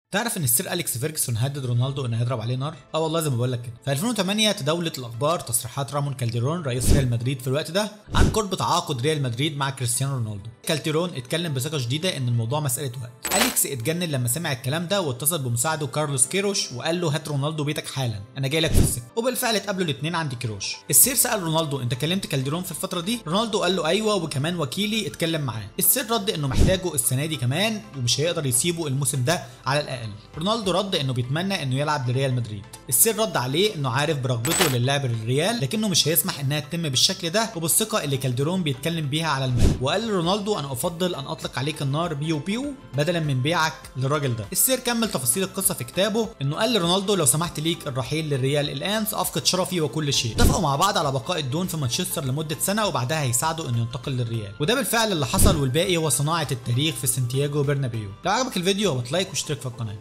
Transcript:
تعرف ان السير اليكس فيرجسون هدد رونالدو انه هيضرب عليه نار؟ اه والله زي ما بقول لك كده. في 2008 تداولت الاخبار تصريحات رامون كالديرون رئيس ريال مدريد في الوقت ده عن قرب تعاقد ريال مدريد مع كريستيانو رونالدو. كالديرون اتكلم بثقه شديده ان الموضوع مساله وقت. اليكس اتجنن لما سمع الكلام ده واتصل بمساعده كارلوس كيروش وقال له هات رونالدو بيتك حالا انا جاي لك في السكه. وبالفعل اتقابلوا الاثنين عند كيروش. السير سال رونالدو انت كلمت كالديرون في الفتره دي؟ رونالدو قال له ايوه وكمان وكيلي اتكلم معاه. السير رد انه محتاجه السنه دي كمان ومش هيقدر يسيبه الموسم ده على الاقل. رونالدو رد انه بيتمنى انه يلعب لريال مدريد السير رد عليه انه عارف برغبته للعب للريال لكنه مش هيسمح انها تتم بالشكل ده وبالثقه اللي كالديرون بيتكلم بيها على الملأ وقال لرونالدو انا افضل ان اطلق عليك النار بيو بيو بدلا من بيعك للراجل ده السير كمل تفاصيل القصه في كتابه انه قال لرونالدو لو سمحت ليك الرحيل للريال الان سافقد شرفي وكل شيء اتفقوا مع بعض على بقاء الدون في مانشستر لمده سنه وبعدها هيساعده انه ينتقل للريال وده بالفعل اللي حصل والباقي هو صناعه التاريخ في سانتياغو برنابيو لو عجبك الفيديو ما لايك واشترك في القناه